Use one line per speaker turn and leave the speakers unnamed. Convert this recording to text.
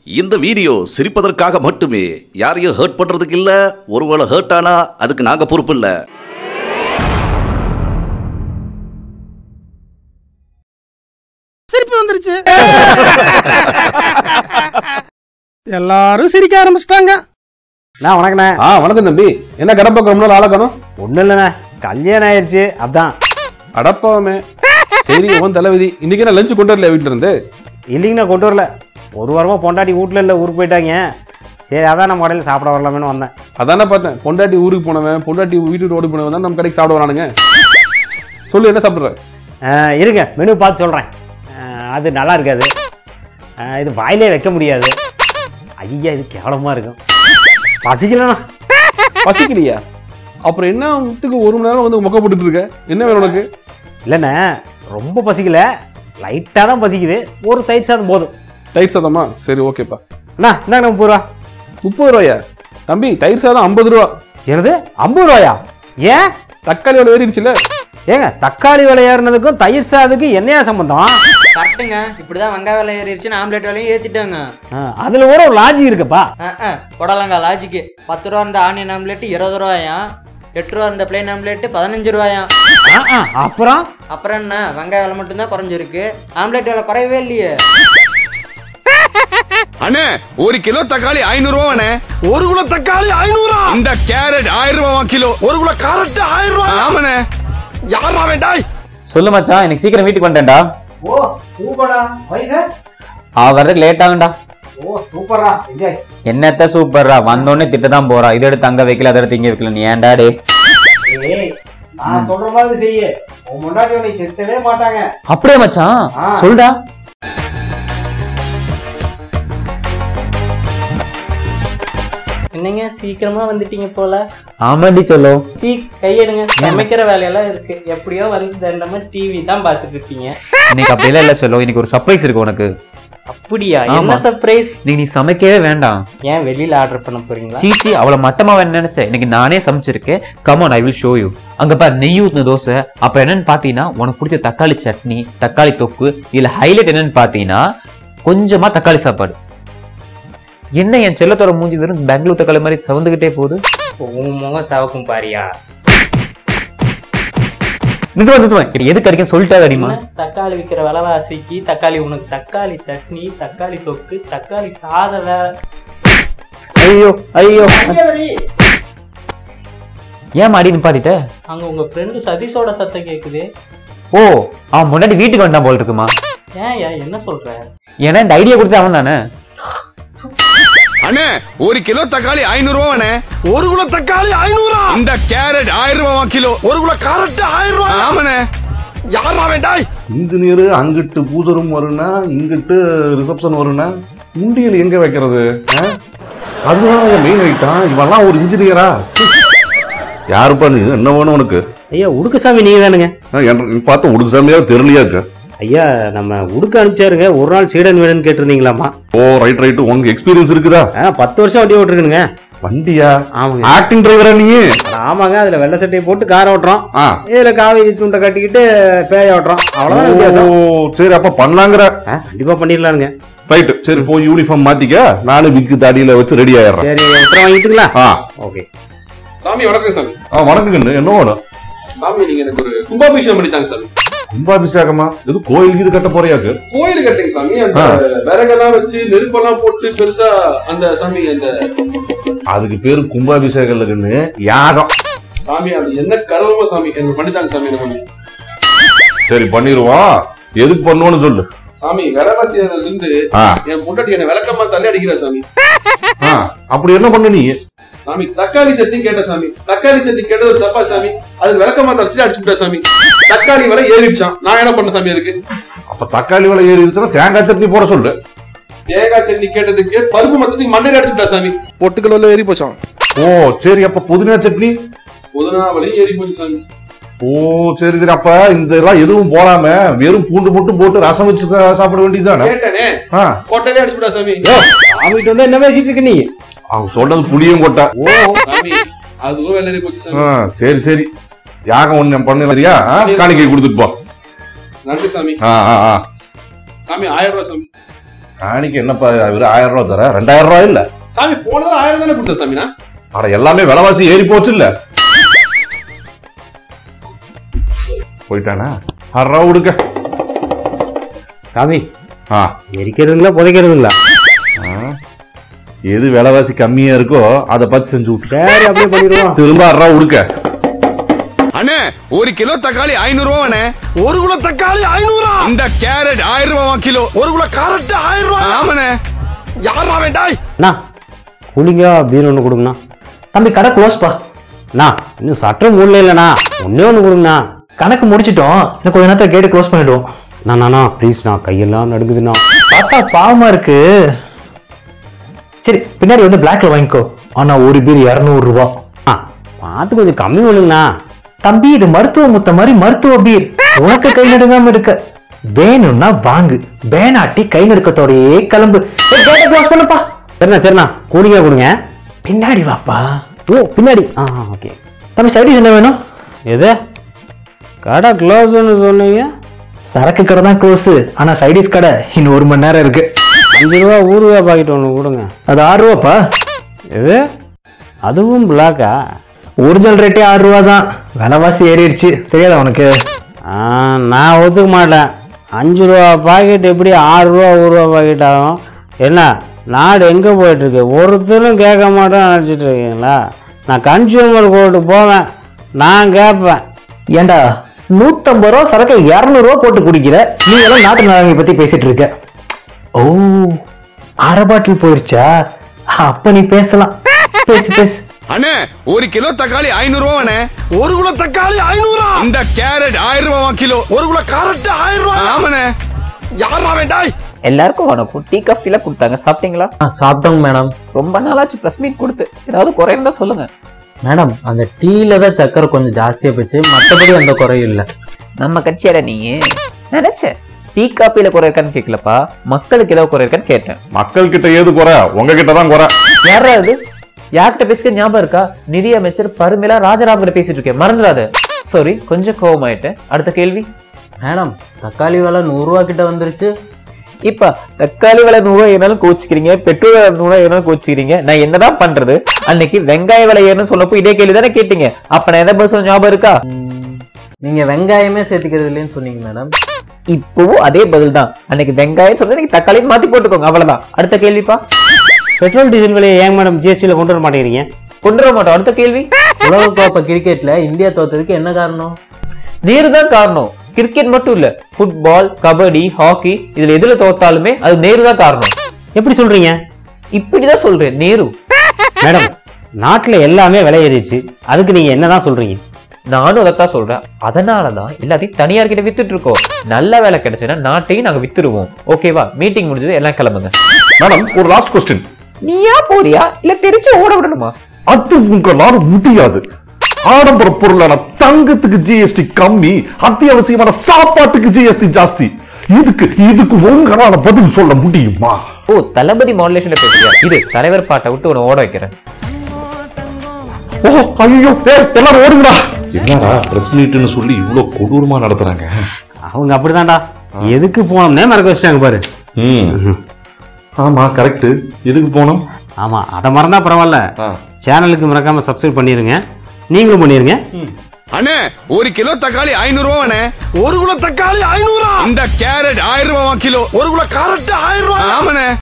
இந்த வீடியோ சிரிப்பதற்காக மட்டுமே யாரையும் ஹர்ட் பண்றதுக்கு இல்ல ஒருவேளை ஹர்ட் ஆனா அதுக்கு நாங்க பொறுப்பு இல்ல
சிரிப்பு வந்துருச்சு எல்லாரும் சிரிக்க ஆரம்பிச்சிட்டாங்க
அண்ணா வணக்கண்ணே
ஆ வணக்கம் தம்பி என்ன கடப்பக்கம் ரொம்ப நாள் ஆளக்கணும்
ஒன்றும் இல்லைண்ணே கல்யாணம் ஆயிடுச்சு அதான்
அடப்பாவமே சரி உன் தலைவிதி இன்னைக்கு என்ன லஞ்சு கொண்டு வரல வீட்டுல இருந்து
இல்லைங்கண்ணா கொண்டு வரல ஒரு வாரமாக பொண்டாட்டி வீட்டில் இல்லை ஊருக்கு போயிட்டாங்க சரி அதான் நம்ம கடையில் சாப்பிட வரலாமேன்னு வந்தேன்
அதானே பார்த்தேன் பொண்டாட்டி ஊருக்கு போனவன் பொண்டாட்டி வீட்டுக்கு ஓடி போனவன் தான் நம்ம கடைக்கு சாப்பிட வரானுங்க சொல்லு என்ன சாப்பிடுற
ஆ, இருங்க மெனு பார்த்து சொல்கிறேன் அது நல்லா இருக்காது ஆ, இது வாயிலே வைக்க முடியாது ஐயா இது கேவலமாக இருக்கும் பசிக்கலண்ணா
பசிக்கலையா அப்புறம் என்ன வீட்டுக்கு ஒரு மணி நேரம் வந்து மொக்க போட்டுட்டு இருக்க என்ன வேணும் உனக்கு
இல்லைண்ணே ரொம்ப பசிக்கல லைட்டாக தான் பசிக்குது ஒரு தயிர் சாதம் போதும்
தயிர் சாதமா சரி ஓகேப்பா
அண்ணா இந்தாங்க முப்பது ரூபா
முப்பது ரூபாயா தம்பி தயிர் சாதம் ஐம்பது ரூபா
என்னது ஐம்பது ரூபாயா ஏன்
தக்காளி விலை ஏறிடுச்சுல
ஏங்க தக்காளி விலை ஏறினதுக்கும் தயிர் சாதத்துக்கும் என்னையா சம்பந்தம்
கரெக்டுங்க இப்படிதான் வெங்காய விலை ஏறிடுச்சுன்னு ஆம்லெட் விலையும் ஏத்திட்டாங்க
ஆ, அதுல கூட ஒரு லாஜிக் இருக்குப்பா
புடலங்க லாஜிக்கு பத்து ரூபா இருந்த ஆனியன் ஆம்லெட் இருபது ரூபாயாம் எட்டு ரூபா இருந்த பிளேன் ஆம்லெட் பதினஞ்சு ரூபாயாம்
ஆ, ஆ, அப்புறம்
அப்புறம் என்ன வெங்காய விலை மட்டும்தான் குறைஞ்சிருக்கு ஆம்லெட் விலை குறையவே இல்லையே
அண்ணே ஒரு கிலோ தக்காளி ஐநூறு ரூபாண்ணே ஒரு கிலோ தக்காளி ஐநூறா இந்த கேரட் ஆயிரம் ரூபா கிலோ ஒரு கிலோ கேரட் ஆயிரம் ரூபா ஆமாண்ணே யாரா வேண்டாய்
சொல்லு மச்சான் எனக்கு சீக்கிரம் வீட்டுக்கு வந்துட்டேன்டா
ஓ சூப்பரா
அவ வர்றதுக்கு லேட் ஆகும்டா
ஓ சூப்பரா விஜய்
என்னத்த சூப்பர்ரா வந்தோடனே திட்ட தான் போறா இதை எடுத்து அங்க வைக்கல அதை எடுத்து இங்க வைக்கல நீ ஏன்டா டே
ஏய் நான் சொல்ற மாதிரி செய்ய உன் முன்னாடி உன்னை திட்டவே மாட்டாங்க
அப்படியே மச்சான்
ஆ.
சொல்டா
என்னங்க சீக்கிரமா வந்துட்டீங்க போல
ஆமாண்டி சொல்லோ
சீ கையெடுங்க சமைக்கிற வேலையெல்லாம் இருக்கு எப்படியோ வந்து தண்டமா டிவி தான் பார்த்துட்டு இருப்பீங்க
இன்னைக்கு அப்படியெல்லாம் இல்ல சொல்லோ இன்னைக்கு ஒரு சர்ப்ரைஸ் இருக்கு உனக்கு
அப்படியா
ஆமா.
என்ன சர்ப்ரைஸ்
இன்னைக்கு நீ சமைக்கவே வேண்டாம்
ஏன் வெளியில ஆர்டர் பண்ண போறீங்களா
சீச்சி அவளை மட்டமா வேணும் நினைச்சேன் இன்னைக்கு நானே சமைச்சிருக்கேன் come on I will show you அங்க பாரு நெய் ஊத்துன தோசை அப்புறம் என்னன்னு பாத்தீங்கன்னா உனக்கு பிடிச்ச தக்காளி சட்னி தக்காளி தொக்கு இதுல ஹைலைட் என்னன்னு பாத்தீங்கன்னா கொஞ்சமா தக்காளி சாப்பாடு என்ன என் செல்லத்தோட மூஞ்சி வெறும் பெங்களூர் தக்காளி மாதிரி சவந்துகிட்டே போகுது
உன் முகம் சவக்கும் பாரியா
நிறுத்துவா நிறுத்துவா இது எதுக்கு அடிக்க சொல்லிட்டா அடிமா
என்ன தக்காளி விற்கிற விலைவாசிக்கு தக்காளி உனக்கு தக்காளி சட்னி தக்காளி தொக்கு தக்காளி சாத வேற
ஐயோ ஐயோ ஏன் மாடி நிப்பாட்டிட்ட
அங்க உங்க ஃப்ரெண்டு சதீஷோட சத்தம் கேக்குது
ஓ அவன் முன்னாடி வீட்டுக்கு வந்தான் போல் இருக்குமா
ஏன் ஏன் என்ன சொல்ற
ஏன்னா இந்த ஐடியா கொடுத்து அவன் தானே
அண்ணே ஒரு கிலோ தக்காளி ஐநூறு ரூபாண்ணே ஒரு கிலோ தக்காளி ஐநூறா இந்த கேரட் ஆயிரம் ரூபா கிலோ ஒரு கிலோ கேரட் ஆயிரம் ரூபா ஆமாண்ணே யாரா வேண்டாய்
இன்ஜினியர் அங்கிட்டு பூஜை ரூம் வரும்னா இங்கிட்டு ரிசப்ஷன் வரும்னா உண்டியல் எங்க வைக்கிறது ஆ? அதுதான் மெயின் ஐட்டம் இவெல்லாம் ஒரு இன்ஜினியரா யாருப்பா நீ என்ன வேணும் உனக்கு
ஐயா உடுக்கசாமி நீங்க தானுங்க
ஆ, என்ன- நீ பார்த்த உடுக்கு சாமியா தெரியலையா இருக்கு
ஐயா நம்ம உடுக்க அனுப்பிச்சாருங்க ஒரு நாள் சீடன் வேணும்னு கேட்டிருந்தீங்களாமா
ஓ ரைட் ரைட் உனக்கு எக்ஸ்பீரியன்ஸ் இருக்குதா
ஆ பத்து வருஷம் வண்டி ஓட்டுருக்குங்க
வண்டியா
ஆமாங்க
ஆக்டிங் டிரைவரா நீ
ஆமாங்க அதுல வெள்ளை சட்டையை போட்டு கார் ஓட்டுறோம்
ஆ
இதுல காவி துண்டை கட்டிக்கிட்டு பேய ஓட்டுறோம் அவ்வளவுதான் வித்தியாசம்
ஓ சரி அப்ப பண்ணலாங்கிற
ஆ, கண்டிப்பா பண்ணிடலானுங்க
ரைட் சரி போய் யூனிஃபார்ம் மாத்திக்க நானும் விக்கு தாடியில வச்சு ரெடி ஆயிடுறேன்
சரி உத்தரம் வாங்கிட்டுங்களா
ஆ
ஓகே
சாமி வணக்கம் சாமி
ஆ வணக்கம் கண்ணு என்ன வேணும்
சாமி நீங்க எனக்கு ஒரு கும்பாபிஷேகம் பண்ணித்தாங்க சாமி
கும்பாபிஷேகமா இது கோயிலுக்கு இது கட்ட போறியாக்கு
கோயில் கட்டுங்க சாமி அந்த
ஆ.
விறகெல்லாம் வச்சு நெருப்பெல்லாம் போட்டு பெருசா அந்த சாமி அந்த
அதுக்கு பேரு கும்பாபிஷேகம் இல்லைன்னு யாகம்
சாமி அது என்ன கர்வமோ சாமி எனக்கு பண்ணித்தாங்க சாமி எனக்கு கொஞ்சம்.
சரி பண்ணிடுவோம் எதுக்கு பண்ணுவோன்னு சொல்லு
சாமி விலைவாசி இருந்து
ஆ,
என் முன்னாடி என்ன விளக்கமா தள்ளி அடிக்கிறா சாமி
ஆ, அப்படி என்ன பண்ணு நீ
சாமி தக்காளி சட்னி கேட்ட சாமி தக்காளி சட்னி கேட்டது தப்பா சாமி அதுக்கு விளக்கமா தச்சு அடிச்சுட்டா சாமி தக்காளி விலை ஏறிடுச்சான் நான் என்ன பண்ண சாமி அதுக்கு
அப்ப தக்காளி விலை ஏறி இருந்துச்சுன்னா தேங்காய் சட்னி போட சொல்லு
தேங்காய் சட்னி கேட்டதுக்கு பருப்பு மொத்தத்துக்கு மண்டையில அடிச்சுட்டா சாமி பொட்டுக்கல்ல ஏறி போச்சான்
ஓ சரி அப்ப புதினா சட்னி
புதனா விலையும் ஏறி போச்சு சாமி
ஓ சரி சரி அப்ப இந்த எல்லாம் எதுவும் போடாம வெறும் பூண்டு மட்டும் போட்டு ரசம் வச்சு சா- சாப்பிட வேண்டியதுதானே
கேட்டனே
ஆ,
கொட்டதே அடிச்சுட்டா சாமி
சாமிட்டு வந்து என்ன பேசிட்டு இருக்கு நீ
அவங்க சொல்றது புளியும் கொட்டை
ஓ
சாமி அதுவும் வேலை ஏறி போச்சு சாமி
ஆ, சரி சரி யாகம் ஒண்ணு பண்ணலையா காணிக்கை கொடுத்துட்டு போ
நன்றி சாமி
ஆ, ஆ, ஆ.
சாமி ஆயிரம் ரூபாய் சாமி
ராணிக்கு என்னப்பா இவரு ஆயிரம் ரூபாய் தர ரெண்டாயிரம் ரூபாய் இல்ல
சாமி போனதும் ஆயிரம் தானே கொடுத்தேன் சாமி நான்
அட எல்லாமே விலைவாசி ஏறி போச்சு இல்ல போயிட்டானா அறா விடுக்க
சாமி
ஆ
எரிக்கிறதுங்களா புதைக்கிறதுங்களா
ஆ. எது விலைவாசி கம்மியா இருக்கோ அதை பார்த்து செஞ்சு விட்டு
சரி அப்படியே பண்ணிடுவோம்
திரும்ப அறா விடுக்க
அண்ணே ஒரு கிலோ தக்காளி ஐநூறு ரூபாண்ணே ஒரு கிலோ தக்காளி ஐநூறா இந்த கேரட் ஆயிரம் ரூபாய் கிலோ ஒரு கிலோ கேரட் ஆயிரம் ரூபாய் ஆமாண்ணே யாரா வேண்டாய்
அண்ணா கூலிங்கா பீர் ஒன்று கொடுங்கண்ணா
தம்பி கடை க்ளோஸ்ப்பா
அண்ணா இன்னும் சட்டம் மூடல இல்லைண்ணா ஒன்றே ஒன்று கொடுங்கண்ணா
கணக்கு முடிச்சிட்டோம் இன்னும் கொஞ்ச நேரத்தை கேட்டு க்ளோஸ் பண்ணிடுவோம்
அண்ணா அண்ணா ப்ளீஸ்ண்ணா கையெல்லாம் நடுங்குதுண்ணா
பார்த்தா பாவமா இருக்கு சரி பின்னாடி வந்து பிளாக்ல வாங்கிக்கோ ஆனா ஒரு பீர் இரநூறு ரூபா
ஆ பார்த்து கொஞ்சம் கம்மி பண்ணுங்கண்ணா
தம்பி இது மருத்துவ முத்த மாதிரி மருத்துவ பீர் உனக்கு கை நடுங்காம இருக்க வேணும்னா வாங்கு வேணாட்டி கை நடுக்கத்தோடயே கிளம்பு க்ளோஸ் பண்ணுப்பா
சரிண்ணா சரிண்ணா கூலிங்கா கொடுங்க
பின்னாடி வாப்பா
ஓ பின்னாடி ஆ ஓகே
தம்பி சைடிஸ் என்ன வேணும்
எது கடை க்ளோஸ்னு சொன்னீங்க
சரக்கு கடை தான் க்ளோஸ் ஆனா சைடிஸ் கடை இன்னும் ஒரு மணி நேரம் இருக்கு
அஞ்சு ரூபா ஊறுகாய் பாக்கெட் ஒன்று கொடுங்க
அது ஆறு ரூபாப்பா
எது அதுவும் பிளாக்கா
ஒரிஜினல் ரேட்டே ஆறு ரூபா தான் விலைவாசி ஏறிடுச்சு தெரியாதா உனக்கு
ஆ, நான் ஒத்துக்க மாட்டேன் அஞ்சு ரூபா பாக்கெட் எப்படி ஆறு ரூபா ஒரு ரூபா பாக்கெட் ஆகும் என்ன நாடு எங்கே போயிட்டுருக்கு ஒருத்தரும் கேட்க மாட்டேன்னு நினச்சிட்டு இருக்கீங்களா நான் கன்சியூமர் கோர்ட்டு போவேன் நான் கேட்பேன்
ஏண்டா நூத்தம்பது ரூபா சரக்கு இரநூறுவா போட்டு குடிக்கிற நீ எல்லாம் நாட்டு நிலைமை பத்தி பேசிட்டு இருக்க ஓ அரை பாட்டில் போயிருச்சா அப்ப நீ பேசலாம் பேசு பேசு
அண்ணே ஒரு கிலோ தக்காளி ஐநூறு ரூபாண்ணே ஒரு கிலோ தக்காளி ஐநூறா இந்த கேரட் ஆயிரம் ரூபாய் கிலோ ஒரு கிலோ கேரட் ஆயிரம் ரூபாய் ஆமாண்ணே யாரா வேண்டாய்
எல்லாருக்கும் வணக்கம் டீ காஃபில கொடுத்தாங்க சாப்பிட்டீங்களா
சாப்பிட்டோங்க மேடம்
ரொம்ப நாளாச்சு ப்ரெஸ் மீட் கொடுத்து ஏதாவது குறை இருந்தா சொல்லுங்க
மேடம் அந்த டீல தான் சக்கரை கொஞ்சம் ஜாஸ்தியா போச்சு மற்றபடி அந்த குறையும் இல்லை
நம்ம கட்சியாட நீங்க நினைச்சேன் டீ காப்பில குறை இருக்கான்னு கேட்கலப்பா மக்களுக்கு ஏதாவது குறை இருக்கான்னு கேட்டேன்
மக்கள் கிட்ட ஏது குறை உங்ககிட்ட தான் குறை
யாரா இது யார்கிட்ட பேசிக்க ஞாபகம் இருக்கா நிதி அமைச்சர் பருமேலா ராஜராம் கிட்ட பேசிட்டு இருக்கேன் மறந்துடாத சாரி கொஞ்சம் கோவமாயிட்டேன் அடுத்த கேள்வி
மேடம் தக்காளி விலை நூறுரூவா கிட்ட வந்துருச்சு
இப்ப தக்காளி விலை நூறு ஏனாலும் கோச்சிக்கிறீங்க பெட்ரோல் விலை நூறு ஏனாலும் கோச்சிக்கிறீங்க நான் என்னதான் பண்றது அன்னைக்கு வெங்காய விலை ஏறுன்னு சொன்னப்போ இதே கேள்வி தானே கேட்டீங்க அப்ப நான் எதை பேச ஞாபகம் இருக்கா
நீங்க வெங்காயமே சேர்த்துக்கிறது இல்லைன்னு சொன்னீங்க மேடம்
இப்பவும் அதே பதில் தான் அன்னைக்கு வெங்காயம் சொன்னா நீங்க தக்காளி மாத்தி போட்டுக்கோங்க அவ்வளவுதான் அடுத்த கேள்விப்பா
பெட்ரோல் டீசல் விலையை ஏன் மேடம் ஜிஎஸ்டியில் கொண்டு வர மாட்டேங்கிறீங்க
கொண்டு வர மாட்டோம் அடுத்த கேள்வி
உலகக்கோப்பை கிரிக்கெட்ல இந்தியா தோத்ததுக்கு என்ன காரணம்
நீர் தான் காரணம் கிரிக்கெட் மட்டும் இல்ல ஃபுட்பால் கபடி ஹாக்கி இதுல எதுல தோத்தாலுமே அது நேரு தான் காரணம்
எப்படி சொல்றீங்க
இப்படிதான் சொல்றேன் நேரு
மேடம் நாட்டில் எல்லாமே விலை ஏறிடுச்சு அதுக்கு நீங்க என்னதான் சொல்றீங்க
நானும் அதைத்தான் சொல்றேன் அதனாலதான் எல்லாத்தையும் தனியார் கிட்ட வித்துட்டு இருக்கோம் நல்ல வேலை கிடைச்சுன்னா நாட்டையும் நாங்க வித்துருவோம் ஓகேவா மீட்டிங் முடிஞ்சது எல்லாம் கிளம்புங்க
மேடம் ஒரு லாஸ்ட் கொஸ்டின்
நீயா போறியா இல்ல தெரிச்சு ஓட விடணுமா
அது உங்களால முடியாது ஆடம்பர பொருளான தங்கத்துக்கு ஜிஎஸ்டி கம்மி அத்தியாவசியமான சாப்பாட்டுக்கு ஜிஎஸ்டி ஜாஸ்தி இதுக்கு இதுக்கு உங்களால பதில் சொல்ல முடியுமா
ஓ தளபதி மாடுலேஷன்ல பேசுறியா இது தலைவர் பாட்டை விட்டு உன்னை ஓட வைக்கிறேன்
ஓ ஐயோ ஏய் எல்லாரும் ஓடுங்கடா என்னடா பிரஸ் மீட்னு சொல்லி இவ்வளவு கொடூரமா நடத்துறாங்க
அவங்க அப்படிதான்டா எதுக்கு போனோம்னே மறக்க வச்சிட்டாங்க பாரு
ம் ஆமா கரெக்ட் எதுக்கு போனோம்
ஆமா அதை மறந்தா பரவாயில்ல
ஆ.
சேனலுக்கு மறக்காம சப்ஸ்கிரைப் பண்ணிருங்க நீங்களும் பண்ணிருங்க
அண்ணே ஒரு கிலோ தக்காளி ஐநூறு ரூபாண்ணே ஒரு கிலோ தக்காளி ஐநூறா இந்த கேரட் ஆயிரம் ரூபாய் கிலோ ஒரு கிலோ கேரட் ஆயிரம் ரூபாய் ஆமாண்ணே